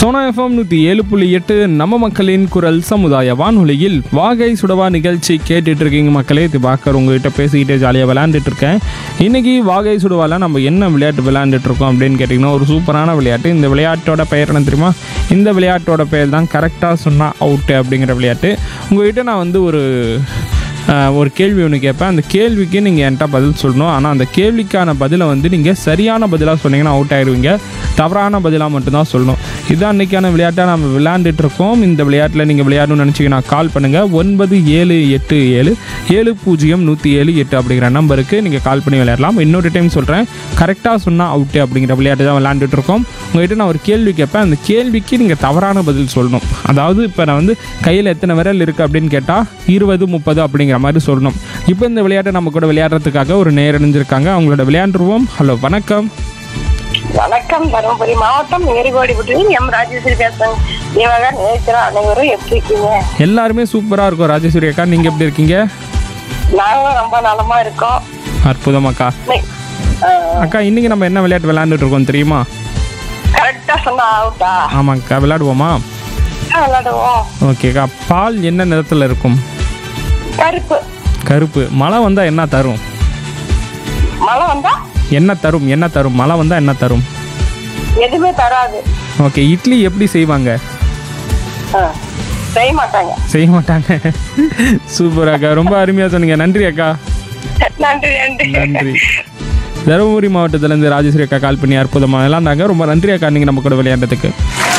Sona FM நூற்றி ஏழு புள்ளி எட்டு நம்ம மக்களின் குரல் சமுதாய வானொலியில் வாகை சுடவா நிகழ்ச்சி கேட்டுட்டு இருக்கீங்க மக்களே இது பார்க்கற உங்ககிட்ட பேசிக்கிட்டே ஜாலியாக விளையாண்டுட்டு இருக்கேன் இன்னைக்கு வாகை சுடவால நம்ம என்ன விளையாட்டு விளையாண்டுட்டு இருக்கோம் அப்படின்னு கேட்டிங்கன்னா ஒரு சூப்பரான விளையாட்டு இந்த விளையாட்டோட பெயர் என்ன தெரியுமா இந்த விளையாட்டோட பெயர் தான் கரெக்டாக சொன்னால் அவுட்டு அப்படிங்கிற விளையாட்டு உங்ககிட்ட நான் வந்து ஒரு ஆஹ் ஒரு கேள்வி ஒன்று கேட்பேன் அந்த கேள்விக்கு நீங்கள் என்கிட்ட பதில் சொல்லணும் ஆனால் அந்த கேள்விக்கான பதிலை வந்து நீங்கள் சரியான பதிலாக சொன்னீங்கன்னா அவுட் ஆயிடுவீங்க தவறான பதிலாக மட்டும்தான் சொல்லணும் இதான் அன்றைக்கான விளையாட்டாக நம்ம விளையாண்டுட்டு இருக்கோம் இந்த விளையாட்டில் நீங்கள் விளையாடணும்னு நினச்சிங்கன்னா கால் பண்ணுங்கள் ஒன்பது ஏழு எட்டு ஏழு ஏழு பூஜ்ஜியம் நூற்றி ஏழு எட்டு அப்படிங்கிற நம்பருக்கு நீங்கள் கால் பண்ணி விளையாடலாம் இன்னொரு டைம் சொல்கிறேன் கரெக்டாக சொன்னால் அவுட்டு அப்படிங்கிற விளையாட்டு தான் விளையாண்டுட்டு இருக்கோம் உங்கள்கிட்ட நான் ஒரு கேள்வி கேட்பேன் அந்த கேள்விக்கு நீங்கள் தவறான பதில் சொல்லணும் அதாவது இப்போ நான் வந்து கையில் எத்தனை விரல் இருக்குது அப்படின்னு கேட்டால் இருபது முப்பது அப்படிங்கிற மாதிரி சொல்லணும் இப்போ இந்த விளையாட்டை நம்ம கூட விளையாடுறதுக்காக ஒரு நேர் இணைஞ்சிருக்காங்க அவங்களோட விளையாண்டுருவோம் ஹலோ வணக்கம் வணக்கம் தருமபுரி மாவட்டம் ஏரிகோடிபுட்டியில் எம் ராஜேஸ்வரி பேசுறேன் இவங்க நேற்று அனைவரும் எப்படி இருக்கீங்க எல்லாருமே சூப்பராக இருக்கும் ராஜேஸ்வரி அக்கா நீங்கள் எப்படி இருக்கீங்க நாங்களும் ரொம்ப நலமா இருக்கோம் அற்புதமாக்கா இன்னைக்கு, ஆஹ், அக்கா இன்றைக்கி நம்ம என்ன விளையாட்டு விளையாண்டுட்டு இருக்கோம் தெரியுமா கரெக்டா சொன்னா ஆகுட்டா ஆமாங்க்கா விளையாடுவோமா விளையாடுவோம் ஓகேக்கா பால் என்ன நிறத்தில் இருக்கும் கருப்பு கருப்பு மழை வந்தால் என்ன தரும் மழை வந்தா என்ன தரும் என்ன தரும் மழை வந்தால் என்ன தரும் எதுவுமே தராது ஓகே இட்லி எப்படி செய்வாங்க ஆஹ், செய்ய மாட்டாங்க செய்ய மாட்டாங்க சூப்பர் அக்கா ரொம்ப அருமையாக சொன்னீங்க நன்றி அக்கா நன்றி நன்றி நன்றி தருமபுரி மாவட்டத்திலேருந்து ராஜேஸ்வரி அக்கா கால் பண்ணி அற்புதமாக விளையாண்டாங்க ரொம்ப நன்றி அக்கா நீங்கள் நம்ம கூட விளையாண்டதுக்கு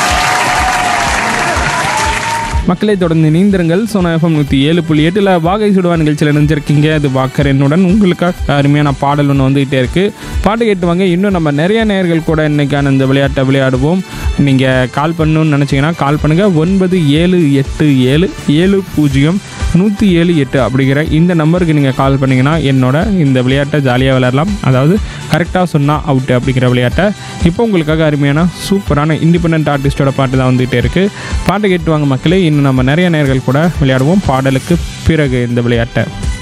மக்களை தொடர்ந்து நீந்திரங்கள் சோனா எஃப்எம் நூற்றி ஏழு புள்ளி எட்டில் வாகை சுடுவா நிகழ்ச்சியில் இணைஞ்சிருக்கீங்க அது வாக்கர் என்னுடன் உங்களுக்காக அருமையான பாடல் ஒன்று வந்துகிட்டே இருக்குது பாட்டு கேட்டு வாங்க இன்னும் நம்ம நிறைய நேயர்கள் கூட இன்னைக்கான இந்த விளையாட்டை விளையாடுவோம் நீங்கள் கால் பண்ணணும்னு நினச்சிங்கன்னா கால் பண்ணுங்கள் ஒன்பது ஏழு எட்டு ஏழு ஏழு பூஜ்ஜியம் நூற்றி ஏழு எட்டு அப்படிங்கிற இந்த நம்பருக்கு நீங்கள் கால் பண்ணிங்கன்னா என்னோட இந்த விளையாட்டை ஜாலியாக விளையாடலாம் அதாவது கரெக்டாக சொன்னால் அவுட்டு அப்படிங்கிற விளையாட்டை இப்போ உங்களுக்காக அருமையான சூப்பரான இண்டிபெண்ட் ஆர்டிஸ்டோட பாட்டு தான் வந்துகிட்டே இருக்குது பாட்டை கேட்டு வாங்க மக்களே இன்னும் நம்ம நிறைய நேர்கள் கூட விளையாடுவோம் பாடலுக்கு பிறகு இந்த விளையாட்டை